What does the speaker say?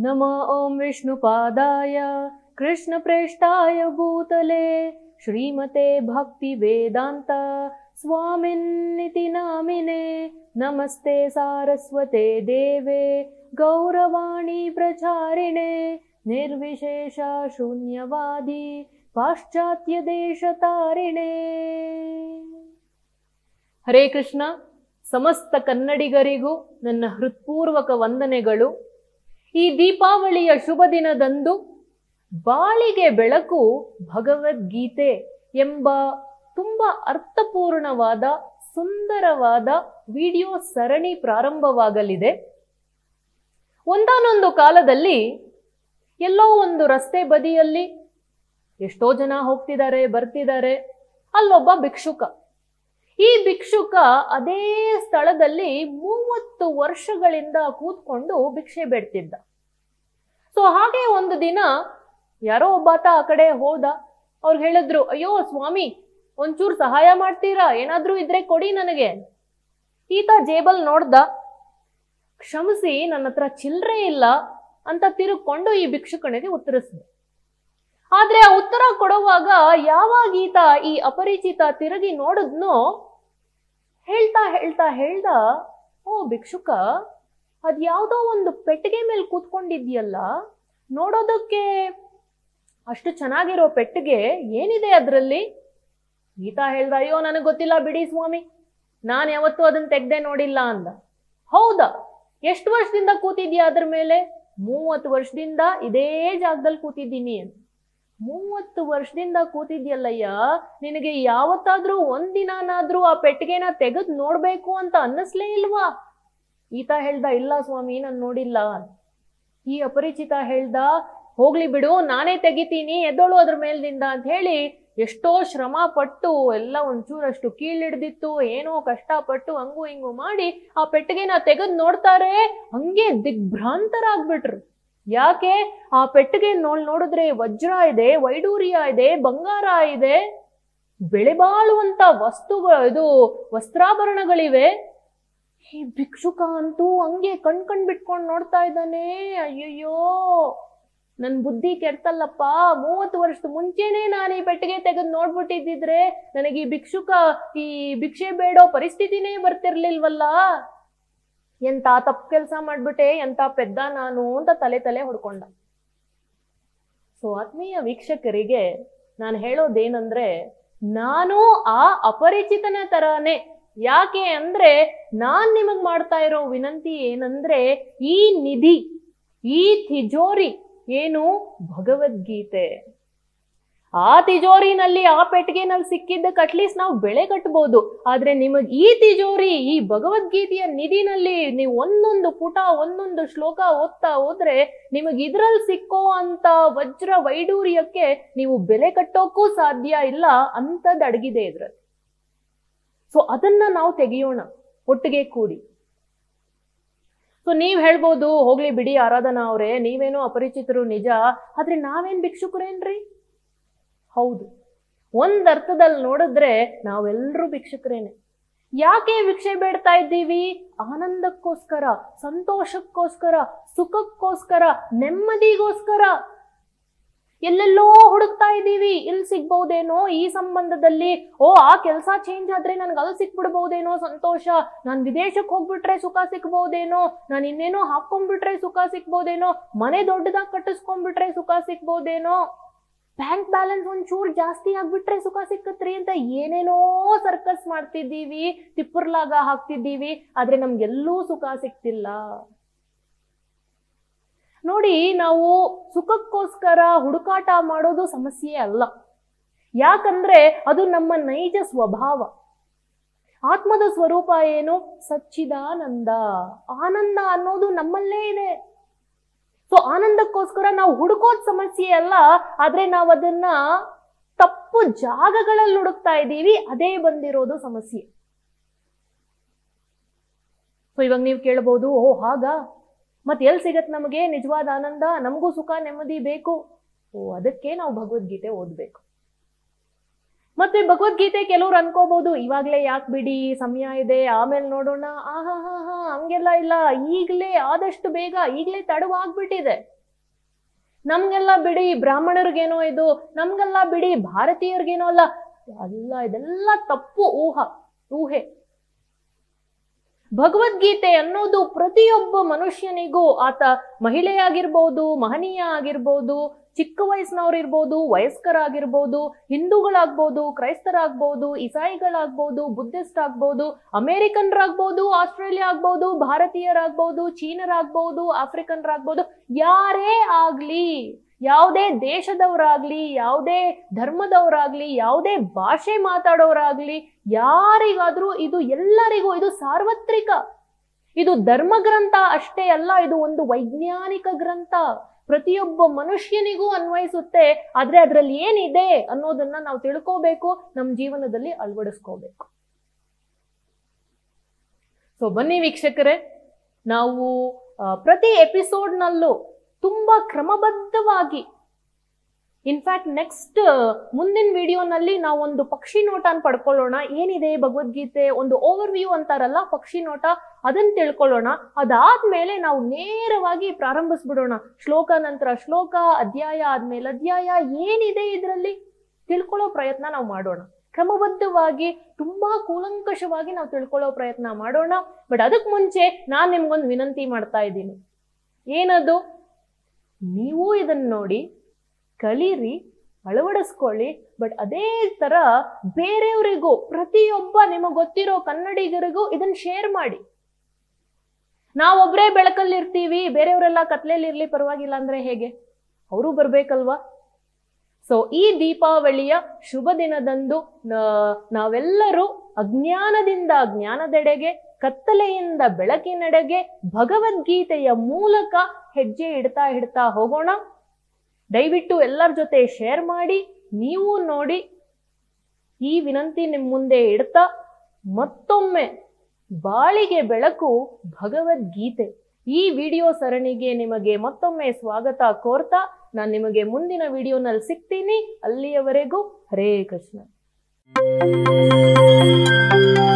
नम ॐ विष्णुपादाय कृष्णप्रेष्ठाय भूतले श्रीमते भक्तिवेदान्त स्वामिन्निति नामिने नमस्ते सारस्वते देवे गौरवाणी प्रचारिणे निर्विशेष शून्यवादी ಪಾಶ್ಚಾತ್ಯದೇಶತಾರಿಣೇ ಹರೇ ಕೃಷ್ಣ ಸಮಸ್ತ ಕನ್ನಡಿಗರಿಗೂ ನನ್ನ ಹೃತ್ಪೂರ್ವಕ ವಂದನೆಗಳು ಈ ದೀಪಾವಳಿಯ ಶುಭ ದಿನದಂದು ಬಾಳಿಗೆ ಬೆಳಕು ಭಗವದ್ಗೀತೆ ಎಂಬ ತುಂಬ ಅರ್ಥಪೂರ್ಣವಾದ ಸುಂದರವಾದ ವಿಡಿಯೋ ಸರಣಿ ಪ್ರಾರಂಭವಾಗಲಿದೆ ಒಂದಾನೊಂದು ಕಾಲದಲ್ಲಿ ಎಲ್ಲೋ ಒಂದು ರಸ್ತೆ ಬದಿಯಲ್ಲಿ ಎಷ್ಟೋ ಜನ ಹೋಗ್ತಿದ್ದಾರೆ ಬರ್ತಿದ್ದಾರೆ ಅಲ್ಲೊಬ್ಬ ಭಿಕ್ಷುಕ ಈ ಭಿಕ್ಷುಕ ಅದೇ ಸ್ಥಳದಲ್ಲಿ ಮೂವತ್ತು ವರ್ಷಗಳಿಂದ ಕೂತ್ಕೊಂಡು ಭಿಕ್ಷೆ ಬೇಡ್ತಿದ್ದ ಸೊ ಹಾಗೆ ಒಂದು ದಿನ ಯಾರೋ ಒಬ್ಬಾತ ಆ ಕಡೆ ಹೋದ ಅವ್ರು ಹೇಳಿದ್ರು ಅಯ್ಯೋ ಸ್ವಾಮಿ ಒಂಚೂರು ಸಹಾಯ ಮಾಡ್ತೀರಾ ಏನಾದ್ರೂ ಇದ್ರೆ ಕೊಡಿ ನನಗೆ ಈತ ಜೇಬಲ್ ನೋಡ್ದ ಕ್ಷಮಿಸಿ ನನ್ನ ಹತ್ರ ಚಿಲ್ಲರೆ ಇಲ್ಲ ಅಂತ ತಿರುಗ್ಕೊಂಡು ಈ ಭಿಕ್ಷುಕನಿಗೆ ಉತ್ತರಿಸಿದ ಆದ್ರೆ ಆ ಉತ್ತರ ಕೊಡುವಾಗ ಯಾವಾಗ ಈತ ಈ ಅಪರಿಚಿತ ತಿರುಗಿ ನೋಡಿದ್ನೋ ಹೇಳ್ತಾ ಹೇಳ್ತಾ ಹೇಳ್ದ ಓ ಭಿಕ್ಷುಕ ಅದ್ಯಾವುದೋ ಒಂದು ಪೆಟ್ಟಿಗೆ ಮೇಲೆ ಕೂತ್ಕೊಂಡಿದ್ಯಲ್ಲ ನೋಡೋದಕ್ಕೆ ಅಷ್ಟು ಚೆನ್ನಾಗಿರೋ ಪೆಟ್ಟಿಗೆ ಏನಿದೆ ಅದರಲ್ಲಿ ಈತ ಹೇಳ್ದ ಅಯ್ಯೋ ನನಗೆ ಗೊತ್ತಿಲ್ಲ ಬಿಡಿ ಸ್ವಾಮಿ ನಾನು ಯಾವತ್ತೂ ಅದನ್ನ ತೆಗ್ದೆ ನೋಡಿಲ್ಲ ಅಂದ ಹೌದಾ ಎಷ್ಟು ವರ್ಷದಿಂದ ಕೂತಿದ್ಯಾ ಅದ್ರ ಮೇಲೆ ಮೂವತ್ತು ವರ್ಷದಿಂದ ಇದೇ ಜಾಗದಲ್ಲಿ ಕೂತಿದ್ದೀನಿ ಅಂತ ಮೂವತ್ತು ವರ್ಷದಿಂದ ಕೂತಿದ್ಯಲ್ಲಯ್ಯ ನಿನಗೆ ಯಾವತ್ತಾದ್ರೂ ಒಂದಿನಾನಾದ್ರೂ ಆ ಪೆಟ್ಟಿಗೆನ ತೆಗೆದು ನೋಡ್ಬೇಕು ಅಂತ ಅನ್ನಿಸ್ಲೇ ಇಲ್ವಾ ಈತ ಹೇಳ್ದ ಇಲ್ಲ ಸ್ವಾಮಿ ನಾನು ನೋಡಿಲ್ಲ ಈ ಅಪರಿಚಿತ ಹೇಳ್ದ ಹೋಗ್ಲಿ ಬಿಡು ನಾನೇ ತೆಗಿತೀನಿ ಎದ್ದೋಳು ಅದ್ರ ಮೇಲ್ದಿಂದ ಅಂತ ಹೇಳಿ ಎಷ್ಟೋ ಶ್ರಮ ಪಟ್ಟು ಎಲ್ಲ ಒಂಚೂರಷ್ಟು ಕೀಳಿಡ್ದಿತ್ತು ಏನೋ ಕಷ್ಟಪಟ್ಟು ಹಂಗು ಹಿಂಗು ಮಾಡಿ ಆ ಪೆಟ್ಟಿಗೆನ ತೆಗೆದು ನೋಡ್ತಾರೆ ಹಂಗೆ ದಿಗ್ಭ್ರಾಂತರಾಗ್ಬಿಟ್ರು ಯಾಕೆ ಆ ಪೆಟ್ಟಿಗೆ ನೋಡ್ ನೋಡಿದ್ರೆ ವಜ್ರ ಇದೆ ವೈಡೂರ್ಯ ಇದೆ ಬಂಗಾರ ಇದೆ ಬೆಳೆ ಬಾಳುವಂತ ವಸ್ತುಗಳು ಇದು ವಸ್ತ್ರಾಭರಣಗಳಿವೆ ಈ ಭಿಕ್ಷುಕ ಅಂತೂ ಹಂಗೆ ಕಣ್ ಕಣ್ ಬಿಟ್ಕೊಂಡು ನೋಡ್ತಾ ಇದ್ದಾನೆ ಅಯ್ಯಯ್ಯೋ ನನ್ ಬುದ್ಧಿ ಕೆಡ್ತಲ್ಲಪ್ಪ ಮೂವತ್ತು ವರ್ಷದ ಮುಂಚೆನೆ ನಾನು ಈ ಪೆಟ್ಟಿಗೆ ತೆಗೆದು ನೋಡ್ಬಿಟ್ಟಿದ್ದಿದ್ರೆ ನನಗೆ ಈ ಭಿಕ್ಷುಕ ಈ ಭಿಕ್ಷೆ ಬೇಡೋ ಪರಿಸ್ಥಿತಿನೇ ಬರ್ತಿರ್ಲಿಲ್ವಲ್ಲ ಎಂತ ತಪ್ಪು ಕೆಲಸ ಮಾಡ್ಬಿಟ್ಟೆ ಎಂತ ಪೆದ್ದ ನಾನು ಅಂತ ತಲೆ ತಲೆ ಹೊಡ್ಕೊಂಡ ಸೊ ಆತ್ಮೀಯ ವೀಕ್ಷಕರಿಗೆ ನಾನು ಹೇಳೋದೇನಂದ್ರೆ ನಾನು ಆ ಅಪರಿಚಿತನ ತರಾನೇ ಯಾಕೆ ಅಂದ್ರೆ ನಾನ್ ನಿಮಗ್ ಮಾಡ್ತಾ ಇರೋ ವಿನಂತಿ ಏನಂದ್ರೆ ಈ ನಿಧಿ ಈ ತಿಜೋರಿ ಏನು ಭಗವದ್ಗೀತೆ ಆ ತಿಜೋರಿನಲ್ಲಿ ಆ ಪೆಟ್ಟಿಗೆನಲ್ಲಿ ಸಿಕ್ಕಿದ್ದಕ್ಕೆ ಅಟ್ಲೀಸ್ಟ್ ನಾವು ಬೆಳೆ ಕಟ್ಬೋದು ಆದ್ರೆ ನಿಮಗ್ ಈ ತಿಜೋರಿ ಈ ಭಗವದ್ಗೀತೆಯ ನಿಧಿನಲ್ಲಿ ನೀವು ಒಂದೊಂದು ಪುಟ ಒಂದೊಂದು ಶ್ಲೋಕ ಓದ್ತಾ ಹೋದ್ರೆ ನಿಮಗ್ ಇದ್ರಲ್ಲಿ ಸಿಕ್ಕೋ ಅಂತ ವಜ್ರ ವೈಡೂರ್ಯಕ್ಕೆ ನೀವು ಬೆಲೆ ಕಟ್ಟೋಕ್ಕೂ ಸಾಧ್ಯ ಇಲ್ಲ ಅಂತದ್ ಅಡಗಿದೆ ಇದ್ರಲ್ಲಿ ಸೊ ಅದನ್ನ ನಾವು ತೆಗೆಯೋಣ ಒಟ್ಟಿಗೆ ಕೂಡಿ ಸೊ ನೀವ್ ಹೇಳ್ಬೋದು ಹೋಗ್ಲಿ ಬಿಡಿ ಆರಾಧನಾ ಅವ್ರೆ ನೀವೇನೋ ಅಪರಿಚಿತರು ನಿಜ ಆದ್ರೆ ನಾವೇನ್ ಭಿಕ್ಷುಕರೇನ್ರಿ ಹೌದು ಒಂದ್ ಅರ್ಥದಲ್ಲಿ ನೋಡಿದ್ರೆ ನಾವೆಲ್ಲರೂ ಭಿಕ್ಷುಕರೇನೆ ಯಾಕೆ ಭಿಕ್ಷೆ ಬೇಡ್ತಾ ಇದ್ದೀವಿ ಆನಂದಕ್ಕೋಸ್ಕರ ಸಂತೋಷಕ್ಕೋಸ್ಕರ ಸುಖಕ್ಕೋಸ್ಕರ ನೆಮ್ಮದಿಗೋಸ್ಕರ ಎಲ್ಲೆಲ್ಲೋ ಹುಡುಕ್ತಾ ಇದ್ದೀವಿ ಇಲ್ಲಿ ಸಿಗ್ಬಹುದೇನೋ ಈ ಸಂಬಂಧದಲ್ಲಿ ಓ ಆ ಕೆಲಸ ಚೇಂಜ್ ಆದ್ರೆ ನನ್ಗೆ ಅಲ್ಲಿ ಸಿಕ್ಬಿಡ್ಬಹುದೇನೋ ಸಂತೋಷ ನಾನ್ ವಿದೇಶಕ್ಕೆ ಹೋಗ್ಬಿಟ್ರೆ ಸುಖ ಸಿಕ್ಬಹುದೇನೋ ನಾನು ಇನ್ನೇನೋ ಹಾಕೊಂಡ್ಬಿಟ್ರೆ ಸುಖ ಸಿಕ್ಬಹುದೇನೋ ಮನೆ ದೊಡ್ಡದಾಗಿ ಕಟ್ಟಿಸ್ಕೊಂಡ್ಬಿಟ್ರೆ ಸುಖ ಸಿಕ್ಬಹುದೇನೋ ಬ್ಯಾಂಕ್ ಬ್ಯಾಲೆನ್ಸ್ ಒಂಚೂರು ಜಾಸ್ತಿ ಆಗ್ಬಿಟ್ರೆ ಸುಖ ಸಿಕ್ಕತ್ರಿ ಅಂತ ಏನೇನೋ ಸರ್ಕಸ್ ಮಾಡ್ತಿದ್ದೀವಿ ತಿಪ್ಪರ್ಲಾಗ ಹಾಕ್ತಿದ್ದೀವಿ ಆದ್ರೆ ನಮ್ಗೆಲ್ಲೂ ಸುಖ ಸಿಕ್ತಿಲ್ಲ ನೋಡಿ ನಾವು ಸುಖಕ್ಕೋಸ್ಕರ ಹುಡುಕಾಟ ಮಾಡೋದು ಸಮಸ್ಯೆ ಅಲ್ಲ ಯಾಕಂದ್ರೆ ಅದು ನಮ್ಮ ನೈಜ ಸ್ವಭಾವ ಆತ್ಮದ ಸ್ವರೂಪ ಏನು ಸಚ್ಚಿದಾನಂದ ಆನಂದ ಅನ್ನೋದು ನಮ್ಮಲ್ಲೇ ಇದೆ ಸೊ ಆನಂದಕ್ಕೋಸ್ಕರ ನಾವು ಹುಡುಕೋದ್ ಸಮಸ್ಯೆ ಅಲ್ಲ ಆದ್ರೆ ನಾವು ಅದನ್ನ ತಪ್ಪು ಜಾಗಗಳಲ್ಲಿ ಹುಡುಕ್ತಾ ಇದ್ದೀವಿ ಅದೇ ಬಂದಿರೋದು ಸಮಸ್ಯೆ ಸೊ ಇವಾಗ ನೀವು ಕೇಳಬಹುದು ಓ ಹಾಗಾ ಮತ್ ಎಲ್ ಸಿಗತ್ ನಮಗೆ ನಿಜವಾದ ಆನಂದ ನಮಗೂ ಸುಖ ನೆಮ್ಮದಿ ಬೇಕು ಓ ಅದಕ್ಕೆ ನಾವು ಭಗವದ್ಗೀತೆ ಓದ್ಬೇಕು ಮತ್ತೆ ಭಗವದ್ಗೀತೆ ಕೆಲವ್ರು ಅನ್ಕೋಬಹುದು ಇವಾಗ್ಲೇ ಯಾಕೆ ಬಿಡಿ ಸಮಯ ಇದೆ ಆಮೇಲೆ ನೋಡೋಣ ಆಹಾ ಹಾ ಹಾ ಹಂಗೆಲ್ಲ ಇಲ್ಲ ಈಗ್ಲೇ ಆದಷ್ಟು ಬೇಗ ಈಗ್ಲೇ ತಡವಾಗ್ಬಿಟ್ಟಿದೆ ನಮ್ಗೆಲ್ಲ ಬಿಡಿ ಬ್ರಾಹ್ಮಣರಿಗೇನೋ ಇದು ನಮ್ಗೆಲ್ಲ ಬಿಡಿ ಭಾರತೀಯರಿಗೇನೋ ಅಲ್ಲ ಅಲ್ಲ ಇದೆಲ್ಲ ತಪ್ಪು ಊಹ ಊಹೆ ಭಗವದ್ಗೀತೆ ಅನ್ನೋದು ಪ್ರತಿಯೊಬ್ಬ ಮನುಷ್ಯನಿಗೂ ಆತ ಮಹಿಳೆಯಾಗಿರ್ಬೋದು ಮಹನೀಯ ಆಗಿರ್ಬೋದು ಚಿಕ್ಕ ವಯಸ್ಸಿನವ್ರು ಇರ್ಬೋದು ವಯಸ್ಕರಾಗಿರ್ಬೋದು ಹಿಂದೂಗಳಾಗ್ಬೋದು ಕ್ರೈಸ್ತರಾಗ್ಬೋದು ಇಸಾಯಿಗಳಾಗ್ಬೋದು ಬುದ್ಧಿಸ್ಟ್ ಆಗ್ಬೋದು ಅಮೇರಿಕನ್ರಾಗ್ಬೋದು ಆಸ್ಟ್ರೇಲಿಯಾ ಆಗ್ಬೋದು ಭಾರತೀಯರಾಗ್ಬೋದು ಚೀನರಾಗ್ಬೋದು ಆಫ್ರಿಕನ್ರಾಗ್ಬೋದು ಯಾರೇ ಆಗ್ಲಿ ಯಾವುದೇ ದೇಶದವರಾಗ್ಲಿ ಯಾವುದೇ ಧರ್ಮದವರಾಗ್ಲಿ ಯಾವುದೇ ಭಾಷೆ ಮಾತಾಡೋರಾಗ್ಲಿ ಯಾರಿಗಾದ್ರೂ ಇದು ಎಲ್ಲರಿಗೂ ಇದು ಸಾರ್ವತ್ರಿಕ ಇದು ಧರ್ಮ ಗ್ರಂಥ ಅಷ್ಟೇ ಅಲ್ಲ ಇದು ಒಂದು ವೈಜ್ಞಾನಿಕ ಗ್ರಂಥ ಪ್ರತಿಯೊಬ್ಬ ಮನುಷ್ಯನಿಗೂ ಅನ್ವಯಿಸುತ್ತೆ ಆದ್ರೆ ಅದ್ರಲ್ಲಿ ಏನಿದೆ ಅನ್ನೋದನ್ನ ನಾವು ತಿಳ್ಕೋಬೇಕು ನಮ್ಮ ಜೀವನದಲ್ಲಿ ಅಳವಡಿಸ್ಕೋಬೇಕು ಸೊ ಬನ್ನಿ ವೀಕ್ಷಕರೇ ನಾವು ಆ, ಪ್ರತಿ ಎಪಿಸೋಡ್ನಲ್ಲೂ ತುಂಬಾ ಕ್ರಮಬದ್ಧವಾಗಿ ಇನ್ಫ್ಯಾಕ್ಟ್ ನೆಕ್ಸ್ಟ್ ಮುಂದಿನ ವಿಡಿಯೋನಲ್ಲಿ ನಾವು ಒಂದು ಪಕ್ಷಿ ನೋಟನ ಪಡ್ಕೊಳ್ಳೋಣ ಏನಿದೆ ಭಗವದ್ಗೀತೆ ಒಂದು ಓವರ್ ವ್ಯೂ ಅಂತಾರಲ್ಲ ಪಕ್ಷಿ ನೋಟ ಅದನ್ನ ತಿಳ್ಕೊಳ್ಳೋಣ ಅದಾದ್ಮೇಲೆ ನಾವು ನೇರವಾಗಿ ಪ್ರಾರಂಭಿಸ್ಬಿಡೋಣ ಶ್ಲೋಕ ನಂತರ ಶ್ಲೋಕ ಅಧ್ಯಾಯ ಆದ್ಮೇಲೆ ಅಧ್ಯಾಯ ಏನಿದೆ ಇದರಲ್ಲಿ ತಿಳ್ಕೊಳ್ಳೋ ಪ್ರಯತ್ನ ನಾವು ಮಾಡೋಣ ಕ್ರಮಬದ್ಧವಾಗಿ ತುಂಬಾ ಕೂಲಂಕಷವಾಗಿ ನಾವು ತಿಳ್ಕೊಳ್ಳೋ ಪ್ರಯತ್ನ ಮಾಡೋಣ ಬಟ್ ಅದಕ್ಕೆ ಮುಂಚೆ ನಾನು ನಿಮ್ಗೊಂದು ವಿನಂತಿ ಮಾಡ್ತಾ ಇದ್ದೀನಿ ಏನದು ನೀವು ಇದನ್ನ ನೋಡಿ ಕಲೀರಿ ಅಳವಡಿಸ್ಕೊಳ್ಳಿ ಬಟ್ ಅದೇ ತರ ಬೇರೆಯವರಿಗೂ ಪ್ರತಿಯೊಬ್ಬ ನಿಮಗೆ ಗೊತ್ತಿರೋ ಕನ್ನಡಿಗರಿಗೂ ಇದನ್ನ ಶೇರ್ ಮಾಡಿ ನಾವೊಬ್ರೇ ಬೆಳಕಲ್ಲಿರ್ತೀವಿ ಬೇರೆಯವರೆಲ್ಲ ಕತ್ಲೆಯಲ್ಲಿ ಇರ್ಲಿ ಪರವಾಗಿಲ್ಲ ಅಂದ್ರೆ ಹೇಗೆ ಅವರು ಬರ್ಬೇಕಲ್ವಾ ಸೊ ಈ ದೀಪಾವಳಿಯ ಶುಭ ದಿನದಂದು ನ- ನಾವೆಲ್ಲರೂ ಅಜ್ಞಾನದಿಂದ ಜ್ಞಾನದೆಡೆಗೆ ಕತ್ತಲೆಯಿಂದ ಬೆಳಕಿನೆಡೆಗೆ ಭಗವದ್ಗೀತೆಯ ಮೂಲಕ ಹೆಜ್ಜೆ ಇಡ್ತಾ ಇಡ್ತಾ ಹೋಗೋಣ ದಯವಿಟ್ಟು ಎಲ್ಲರ ಜೊತೆ ಶೇರ್ ಮಾಡಿ ನೀವು ನೋಡಿ ಈ ವಿನಂತಿ ನಿಮ್ಮ ಮುಂದೆ ಇಡ್ತಾ ಮತ್ತೊಮ್ಮೆ ಬಾಳಿಗೆ ಬೆಳಕು ಭಗವದ್ಗೀತೆ ಈ ವಿಡಿಯೋ ಸರಣಿಗೆ ನಿಮಗೆ ಮತ್ತೊಮ್ಮೆ ಸ್ವಾಗತ ಕೋರ್ತಾ ನಾನು ನಿಮಗೆ ಮುಂದಿನ ವಿಡಿಯೋನಲ್ಲಿ ಸಿಗ್ತೀನಿ ಅಲ್ಲಿಯವರೆಗೂ ಹರೇ ಕೃಷ್ಣ